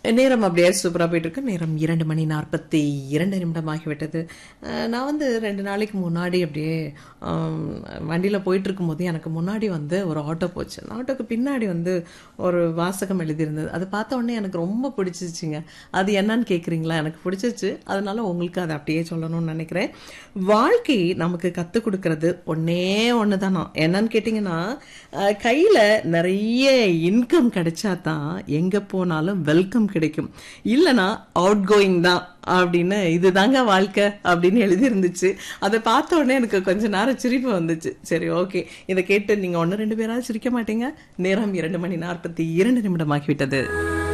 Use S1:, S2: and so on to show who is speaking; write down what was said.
S1: நேரம் அப்படியே சூப்பராக போயிட்டு இருக்கு நேரம் இரண்டு மணி நாற்பத்தி இரண்டு நிமிடம் ஆகிவிட்டது அஹ் நான் வந்து ரெண்டு நாளைக்கு முன்னாடி அப்படியே வண்டியில் போயிட்டு இருக்கும்போது எனக்கு முன்னாடி வந்து ஒரு ஆட்டோ போச்சு அந்த ஆட்டோக்கு பின்னாடி வந்து ஒரு வாசகம் எழுதியிருந்தது அது பார்த்த உடனே எனக்கு ரொம்ப பிடிச்சிச்சுங்க அது என்னன்னு கேட்குறீங்களா எனக்கு பிடிச்சிச்சு அதனால உங்களுக்கு அதை அப்படியே சொல்லணும்னு நினைக்கிறேன் வாழ்க்கை நமக்கு கற்றுக் கொடுக்கறது ஒன்னே ஒன்று தானா என்னன்னு கேட்டிங்கன்னா அஹ் கையில நிறைய இன்கம் கிடைச்சா தான் எங்க போனாலும் வெல்கம் கிடைக்கும் இல்லனா அவுட் கோயிங் தான் அப்படின்னு இதுதாங்க வாழ்க்கை அப்படின்னு எழுதியிருந்துச்சு அதை பார்த்த உடனே எனக்கு கொஞ்ச நேரம் சிரிப்பு வந்துச்சு சரி ஓகே இதை கேட்டு நீங்க ஒன்று ரெண்டு பேராவது சிரிக்க மாட்டீங்க நேரம் இரண்டு மணி நாற்பத்தி இரண்டு நிமிடம் ஆகிவிட்டது